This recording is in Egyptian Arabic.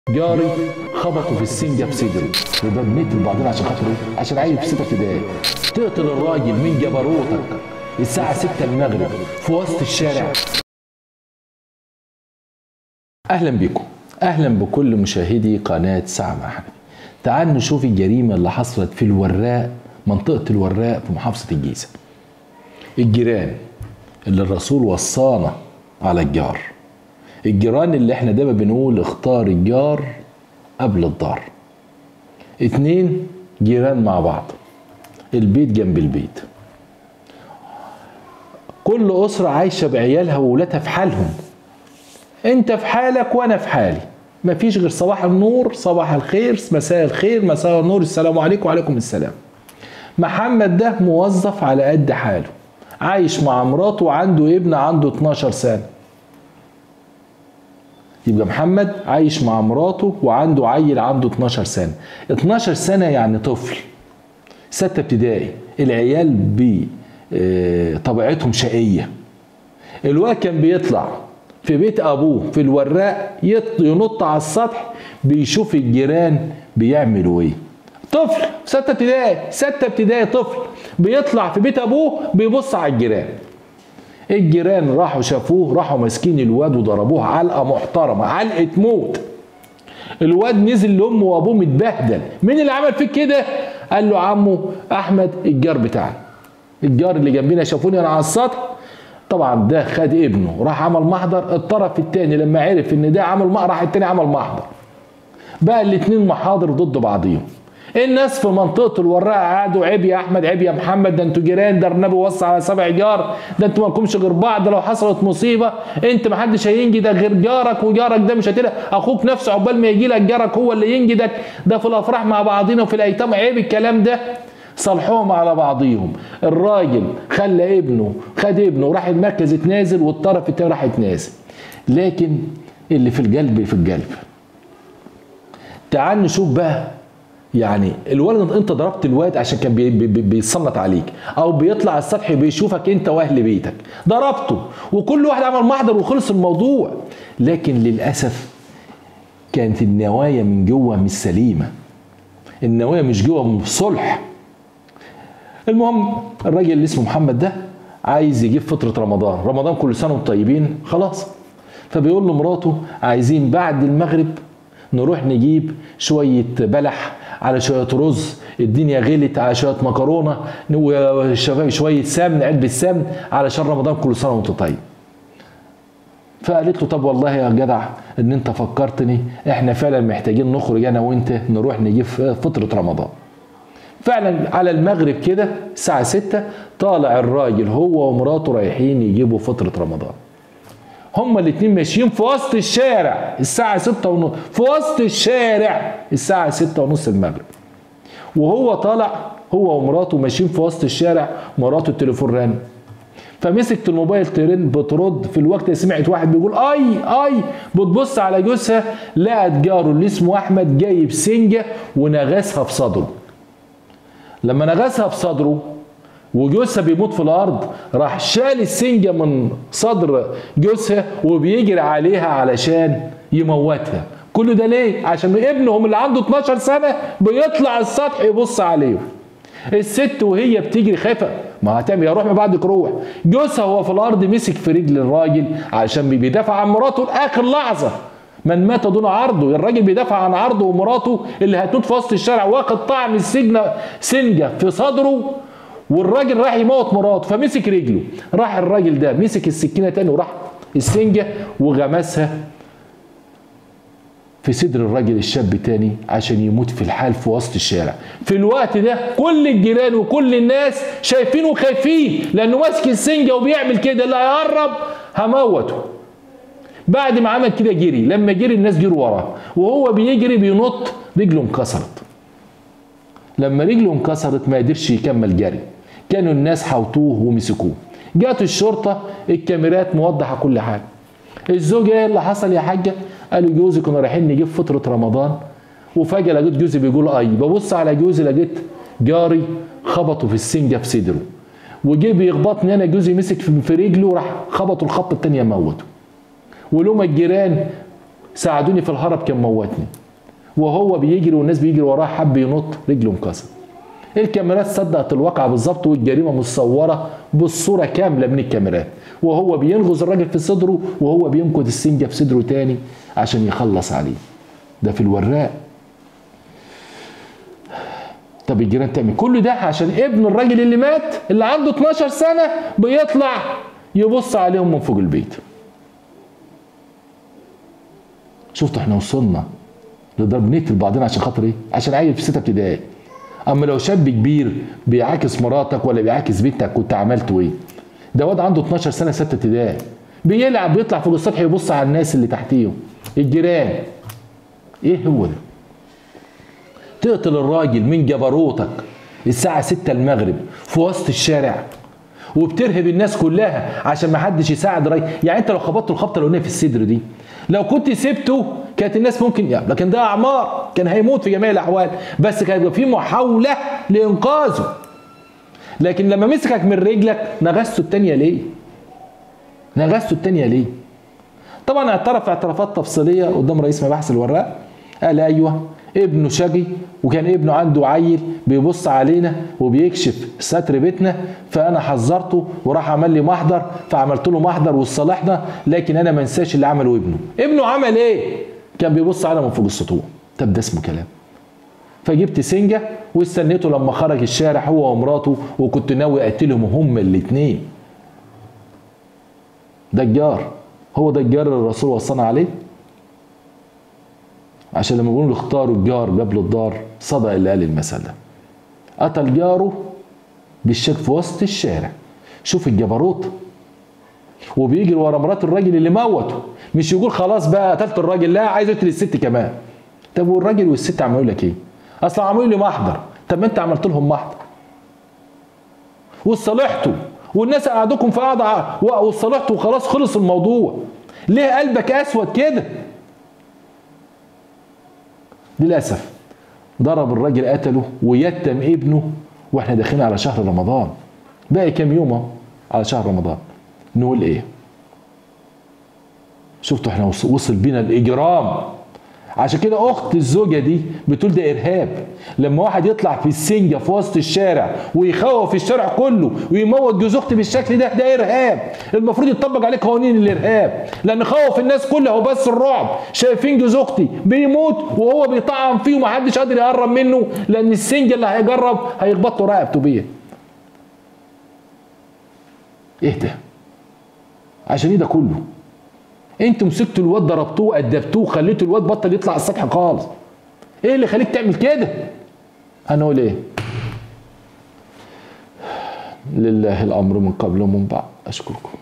جاري خبطوا في السنجة في صدره وده بنقتل بعضنا عشان خاطر ايه؟ عشان عيل في ستة ابتدائي تقتل الراجل من جبروتك الساعة 6 المغرب في وسط الشارع أهلا بكم أهلا بكل مشاهدي قناة ساعة مع حنفي تعال نشوف الجريمة اللي حصلت في الوراق منطقة الوراق في محافظة الجيزة الجيران اللي الرسول وصانا على الجار الجيران اللي احنا دايما بنقول اختار الجار قبل الدار اتنين جيران مع بعض البيت جنب البيت كل أسرة عايشة بعيالها وولادها في حالهم انت في حالك وانا في حالي مفيش غير صباح النور صباح الخير مساء الخير مساء النور السلام عليكم وعليكم السلام محمد ده موظف على قد حاله عايش مع مراته وعنده ابن عنده 12 سنه يبقى محمد عايش مع مراته وعنده عيل عنده 12 سنه 12 سنه يعني طفل ستة ابتدائي العيال بطبيعتهم شقيه الواد كان بيطلع في بيت ابوه في الوراق ينط على السطح بيشوف الجيران بيعملوا ايه طفل ستة ابتدائي ستة ابتدائي طفل بيطلع في بيت ابوه بيبص على الجيران الجيران راحوا شافوه راحوا ماسكين الواد وضربوه علقه محترمه علقه موت الواد نزل لامه وابوه متبهدل مين اللي عمل فيك كده قال له عمه احمد الجار بتاعنا الجار اللي جنبنا شافوني انا على السطح طبعا ده خد ابنه راح عمل محضر الطرف الثاني لما عرف ان ده عمل محضر راح الثاني عمل محضر بقى الاثنين محاضر ضد بعضيهم الناس في منطقه الوراق قعدوا عيب يا احمد عيب يا محمد ده انتوا جيران ده النبي وصى على سبع جار ده انتوا مالكمش غير بعض لو حصلت مصيبه انت ما حدش هينجي ده غير جارك وجارك ده مش هتلاقي اخوك نفسه عقبال ما يجي لك جارك هو اللي ينجدك ده في الافراح مع بعضينا وفي الايتام عيب الكلام ده صالحوهم على بعضيهم الراجل خلى ابنه خد ابنه وراح المركز اتنازل والطرف التاني راح يتنازل لكن اللي في القلب في القلب تعال نشوف بقى يعني الولد انت ضربت الواد عشان كان بي بي بيتصنت عليك او بيطلع السطح بيشوفك انت واهل بيتك ضربته وكل واحد عمل محضر وخلص الموضوع لكن للاسف كانت النوايا من جوه مش سليمه النوايا مش جوه صلح المهم الراجل اللي اسمه محمد ده عايز يجيب فطرة رمضان رمضان كل سنة وانتم طيبين خلاص فبيقول لمراته عايزين بعد المغرب نروح نجيب شوية بلح على شوية رز الدنيا غلت على شوية مكرونة وشوية سمن علبة سمن علشان رمضان كل سنة وانت طيب فقالت له طب والله يا جدع ان انت فكرتني احنا فعلا محتاجين نخرج انا وانت نروح نجيب فطرة رمضان فعلا على المغرب كده الساعة 6 طالع الراجل هو ومراته رايحين يجيبوا فطرة رمضان هما الاتنين ماشيين في وسط الشارع الساعة 6 ونص في وسط الشارع الساعة 6 ونص المغرب وهو طالع هو ومراته ماشيين في وسط الشارع مراته التليفون رن فمسكت الموبايل ترن بترد في الوقت اللي سمعت واحد بيقول اي اي بتبص على جوزها لقت جاره اللي اسمه احمد جايب سنجه ونغسها في صدره لما نغسها في صدره وجوزها بيموت في الارض راح شال السنجه من صدر جوزها وبيجري عليها علشان يموتها كل ده ليه عشان ابنهم اللي عنده 12 سنه بيطلع السطح يبص عليه الست وهي بتجري خايفه ما هتعمل يا روح ما بعدك روح جوزها وهو في الارض مسك في رجل الراجل عشان بيدافع عن مراته لاخر لحظه من مات دون عرضه الراجل بيدافع عن عرضه ومراته اللي هتموت في وسط الشارع واخد طعم السجن سنجه في صدره والراجل راح يموت مراته فمسك رجله راح الراجل ده مسك السكينه تاني وراح السنجه وغمسها في صدر الراجل الشاب تاني عشان يموت في الحال في وسط الشارع في الوقت ده كل الجيران وكل الناس شايفينه وخايفين لانه ماسك السنجه وبيعمل كده اللي هيقرب هموته بعد ما عمل كده جري لما جري الناس جروا وراه وهو بيجري بينط رجله انكسرت لما رجله انكسرت ما قدرش يكمل جري كانوا الناس حوطوه ومسكوه جات الشرطة الكاميرات موضحة كل حاجة الزوجة ايه اللي حصل يا حاجة قالوا جوزي كنا رايحين نجيب فطرة رمضان وفجأة لقيت جوزي بيقول اي ببص على جوزي لقيت جاري خبطه في السنجة في صدره وجه بيخبطني انا جوزي مسك في رجله راح خبطه الخبطة التانية موته ولما الجيران ساعدوني في الهرب كان موتني وهو بيجري والناس بيجري وراه حب ينط رجله انكسر الكاميرات صدقت الواقعة بالظبط والجريمة متصورة بالصورة كاملة من الكاميرات وهو بينغز الراجل في صدره وهو بينكد السنجة في صدره تاني عشان يخلص عليه ده في الوراق طب الجيران تعمل كل ده عشان ابن الراجل اللي مات اللي عنده 12 سنة بيطلع يبص عليهم من فوق البيت شفتوا احنا وصلنا لضرب نقتل بعضنا عشان خاطر ايه؟ عشان عيل في ستة ابتدائي اما لو شاب كبير بيعاكس مراتك ولا بيعاكس بنتك كنت عملته ايه؟ ده واد عنده 12 سنه ستة ابتدائي بيلعب بيطلع فوق السطح يبص على الناس اللي تحتيهم الجيران ايه هو ده؟ تقتل الراجل من جبروتك الساعة 6 المغرب في وسط الشارع وبترهب الناس كلها عشان ما حدش يساعد راجل يعني انت لو خبطت الخبطه الاولانيه في الصدر دي لو كنت سبته كانت الناس ممكن يعني لكن ده اعمار كان هيموت في جميع الاحوال بس كان يبقى في محاوله لانقاذه لكن لما مسكك من رجلك نغزته التانية ليه؟ نغزته التانية ليه؟ طبعا اعترف اعترافات تفصيليه قدام رئيس مباحث الوراق قال ايوه ابنه شقي وكان ابنه عنده عيل بيبص علينا وبيكشف ستر بيتنا فانا حذرته وراح عمل لي محضر فعملت له محضر وصالحنا لكن انا ما انساش اللي عمله ابنه ابنه عمل ايه كان بيبص علينا من فوق السطوع طب ده اسمه كلام فجبت سنجه واستنيته لما خرج الشارع هو ومراته وكنت ناوي اقتلهم هما الاثنين ده الجار هو ده الجار اللي الرسول وصانا عليه عشان لما بيقولوا اختاروا الجار قبل الدار صدق اللي قال المثل ده قتل جاره بالشك في وسط الشارع شوف الجبروت وبيجري ورا مرات الراجل اللي موته مش يقول خلاص بقى قتلت الراجل لا عايز يقتل الست كمان طب والراجل والست عملوا لك ايه؟ اصلا عملوا لي محضر طب ما انت عملت لهم محضر وصالحتوا والناس قعدوكم في قعده وصالحتوا وخلاص خلص الموضوع ليه قلبك اسود كده؟ للاسف ضرب الراجل قتله ويتم ابنه واحنا داخلين على شهر رمضان باقي كام يوم على شهر رمضان نقول ايه شفتوا احنا وصل بينا الاجرام عشان كده اخت الزوجه دي بتقول ده ارهاب لما واحد يطلع في السنجه في وسط الشارع ويخوف الشارع كله ويموت جوز اختي بالشكل ده ده ارهاب المفروض يطبق عليه قوانين الارهاب لان خوف الناس كلها وبس الرعب شايفين جوز اختي بيموت وهو بيطعم فيه ومحدش قادر يقرب منه لان السنجه اللي هيجرب هيخبطوا رقبته بيه ايه ده عشان ايه ده كله انتوا مسكتوا الواد ضربتوه ادبتوه خليتوا الواد بطل يطلع على السطح خالص ايه اللي خليك تعمل كده هنقول ايه لله الامر من قبل ومن بعد اشكركم